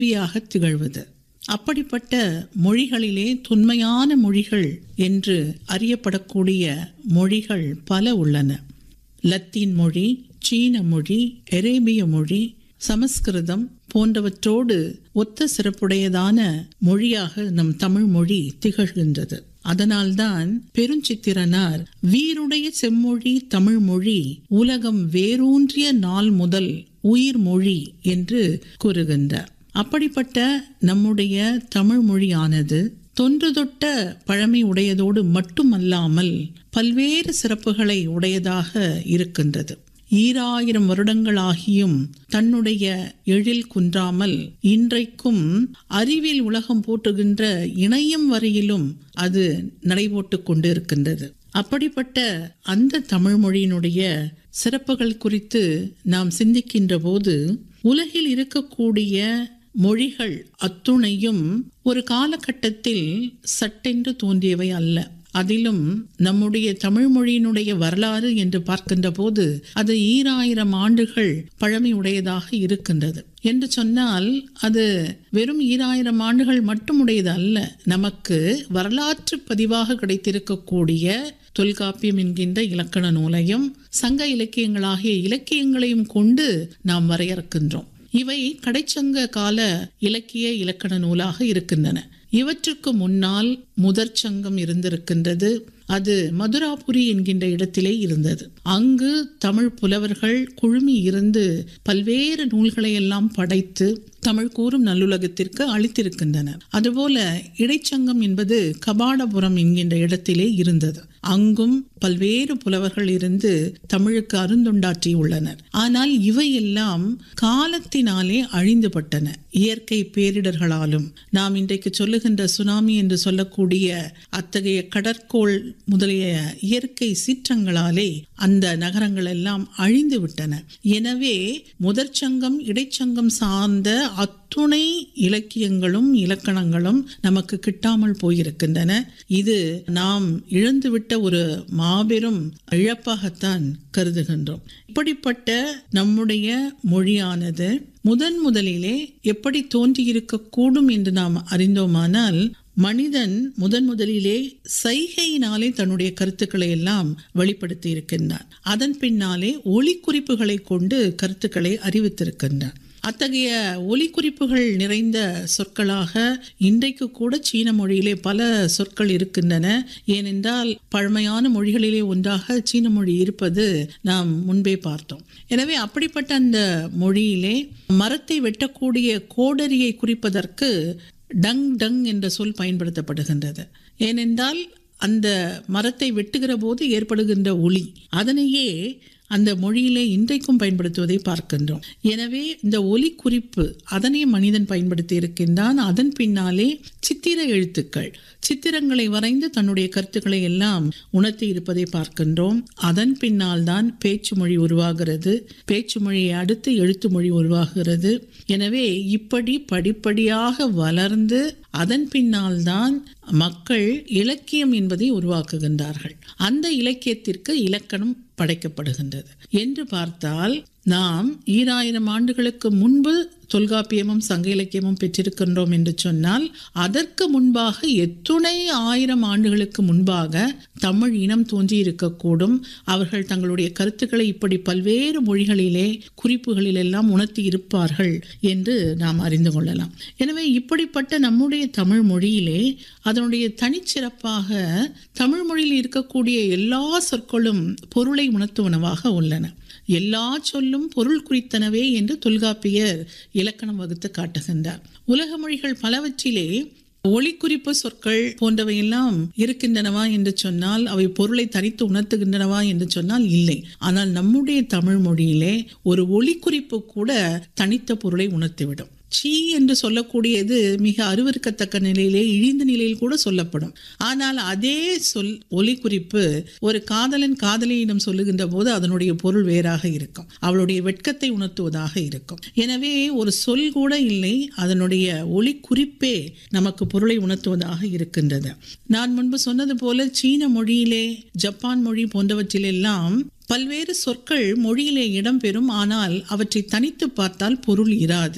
கல்வியாக திகழ்வது அப்படிப்பட்ட மொழிகளிலே தொன்மையான மொழிகள் என்று அறியப்படக்கூடிய மொழிகள் பல உள்ளன லத்தீன் மொழி சீன மொழி எரேபிய மொழி சமஸ்கிருதம் போன்றவற்றோடு ஒத்த சிறப்புடையதான மொழியாக நம் தமிழ் மொழி திகழ்கின்றது அதனால்தான் பெருஞ்சித்திரனார் வீருடைய செம்மொழி தமிழ் மொழி உலகம் வேரூன்றிய நாள் முதல் உயிர் மொழி என்று கூறுகின்றார் அப்படிப்பட்ட நம்முடைய தமிழ் மொழியானது தொன்று தொட்ட பழமை உடையதோடு மட்டுமல்லாமல் பல்வேறு சிறப்புகளை உடையதாக இருக்கின்றது ஈராயிரம் வருடங்களாகியும் தன்னுடைய எழில் குன்றாமல் இன்றைக்கும் அறிவியல் உலகம் போட்டுகின்ற இணையம் வரையிலும் அது நடைபோட்டு கொண்டு இருக்கின்றது அப்படிப்பட்ட அந்த தமிழ் மொழியினுடைய சிறப்புகள் குறித்து நாம் சிந்திக்கின்ற போது உலகில் இருக்கக்கூடிய மொழிகள் அத்துணையும் ஒரு காலகட்டத்தில் சட்டென்று தோன்றியவை அல்ல அதிலும் நம்முடைய தமிழ் மொழியினுடைய வரலாறு என்று பார்க்கின்ற போது அது ஈராயிரம் ஆண்டுகள் பழமை உடையதாக இருக்கின்றது என்று சொன்னால் அது வெறும் ஈராயிரம் ஆண்டுகள் மட்டும் உடையது அல்ல நமக்கு வரலாற்று பதிவாக கிடைத்திருக்கக்கூடிய தொல்காப்பியம் என்கின்ற இலக்கண நூலையும் சங்க இலக்கியங்களாகிய இலக்கியங்களையும் கொண்டு நாம் வரையறுக்கின்றோம் இவை கடைச்சங்க கால இலக்கிய இலக்கண நூலாக இருக்கின்றன இவற்றுக்கு முன்னால் முதற் சங்கம் இருந்திருக்கின்றது அது மதுராபுரி என்கின்ற இடத்திலே இருந்தது அங்கு தமிழ் புலவர்கள் குழுமி இருந்து பல்வேறு நூல்களை எல்லாம் படைத்து தமிழ் கூறும் நல்லுலகத்திற்கு அளித்திருக்கின்றனர் அதுபோல இடைச்சங்கம் என்பது கபாடபுரம் என்கின்ற இடத்திலே இருந்தது அங்கும் பல்வேறு புலவர்கள் இருந்து தமிழுக்கு அருந்தொண்டாற்றி உள்ளனர் ஆனால் இவையெல்லாம் காலத்தினாலே அழிந்துபட்டன இயற்கை பேரிடர்களாலும் நாம் இன்றைக்கு சொல்லுகின்ற சுனாமி என்று சொல்லக்கூடிய அத்தகைய கடற்கோள் முதலிய இயற்கை சீற்றங்களாலே அந்த நகரங்கள் எல்லாம் அழிந்து விட்டன எனவே முதற்சங்கம் இடைச்சங்கம் சார்ந்த அத்துணை இலக்கியங்களும் இலக்கணங்களும் நமக்கு கிட்டாமல் போயிருக்கின்றன இது நாம் இழந்துவிட்ட ஒரு மாபெரும் இழப்பாகத்தான் கருதுகின்றோம் இப்படிப்பட்ட நம்முடைய மொழியானது முதன் முதலிலே எப்படி தோன்றியிருக்க கூடும் என்று நாம் அறிந்தோமானால் மனிதன் முதன் முதலிலே சைகையினாலே தன்னுடைய கருத்துக்களை எல்லாம் வெளிப்படுத்தி இருக்கின்றான் அதன் பின்னாலே ஒளி குறிப்புகளை கொண்டு கருத்துக்களை அறிவித்திருக்கின்றான் அத்தகைய ஒலி குறிப்புகள் நிறைந்த சொற்களாக இன்றைக்கு கூட சீன மொழியிலே பல சொற்கள் இருக்கின்றன ஏனென்றால் பழமையான மொழிகளிலே ஒன்றாக சீன மொழி இருப்பது நாம் முன்பே பார்த்தோம் எனவே அப்படிப்பட்ட அந்த மொழியிலே மரத்தை வெட்டக்கூடிய கோடரியை குறிப்பதற்கு டங் டங் என்ற சொல் பயன்படுத்தப்படுகின்றது ஏனென்றால் அந்த மரத்தை வெட்டுகிற போது ஏற்படுகின்ற ஒளி அதனையே அந்த மொழியிலே இன்றைக்கும் பயன்படுத்துவதை பார்க்கின்றோம் எனவே இந்த ஒலி குறிப்பு அதனை மனிதன் பயன்படுத்தி இருக்கின்றான் அதன் பின்னாலே சித்திர எழுத்துக்கள் சித்திரங்களை வரைந்து தன்னுடைய கருத்துக்களை எல்லாம் உணர்த்தி இருப்பதை பார்க்கின்றோம் அதன் பின்னால் தான் பேச்சு மொழி உருவாகிறது பேச்சு மொழியை அடுத்து எழுத்து மொழி உருவாகிறது எனவே இப்படி படிப்படியாக வளர்ந்து அதன் பின்னால் தான் மக்கள் இலக்கியம் என்பதை உருவாக்குகின்றார்கள் அந்த இலக்கியத்திற்கு இலக்கணம் படைக்கப்படுகின்றது என்று பார்த்தால் நாம் ஈராயிரம் ஆண்டுகளுக்கு முன்பு தொல்காப்பியமும் சங்க இலக்கியமும் பெற்றிருக்கின்றோம் என்று சொன்னால் அதற்கு முன்பாக எத்துணை ஆயிரம் ஆண்டுகளுக்கு முன்பாக தமிழ் இனம் தோன்றி இருக்கக்கூடும் அவர்கள் தங்களுடைய கருத்துக்களை இப்படி பல்வேறு மொழிகளிலே குறிப்புகளில் எல்லாம் உணர்த்தி இருப்பார்கள் என்று நாம் அறிந்து கொள்ளலாம் எனவே இப்படிப்பட்ட நம்முடைய தமிழ் மொழியிலே அதனுடைய தனிச்சிறப்பாக தமிழ் மொழியில் இருக்கக்கூடிய எல்லா சொற்களும் பொருளை உணர்த்துவனவாக உள்ளன எல்லா சொல்லும் பொருள் குறித்தனவே என்று தொல்காப்பியர் இலக்கணம் வகுத்து காட்டுகின்றார் உலக மொழிகள் பலவற்றிலே ஒளிக்குறிப்பு சொற்கள் போன்றவையெல்லாம் இருக்கின்றனவா என்று சொன்னால் அவை பொருளை தனித்து உணர்த்துகின்றனவா என்று சொன்னால் இல்லை ஆனால் நம்முடைய தமிழ் மொழியிலே ஒரு ஒளிக்குறிப்பு கூட தனித்த பொருளை உணர்த்திவிடும் சீ என்று சொல்லக்கூடியது மிக அருவருக்கத்தக்க நிலையிலே இழிந்த நிலையில் கூட சொல்லப்படும் ஆனால் அதே சொல் ஒலி குறிப்பு ஒரு காதலன் காதலியிடம் சொல்லுகின்ற போது அதனுடைய பொருள் வேறாக இருக்கும் அவளுடைய வெட்கத்தை உணர்த்துவதாக இருக்கும் எனவே ஒரு சொல் கூட இல்லை அதனுடைய ஒலி குறிப்பே நமக்கு பொருளை உணர்த்துவதாக இருக்கின்றது நான் முன்பு சொன்னது போல சீன மொழியிலே ஜப்பான் மொழி போன்றவற்றிலெல்லாம் பல்வேறு சொற்கள் மொழியிலே இடம்பெறும் ஆனால் அவற்றை தனித்து பார்த்தால் பொருள் இராது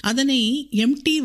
அதனை எம்டி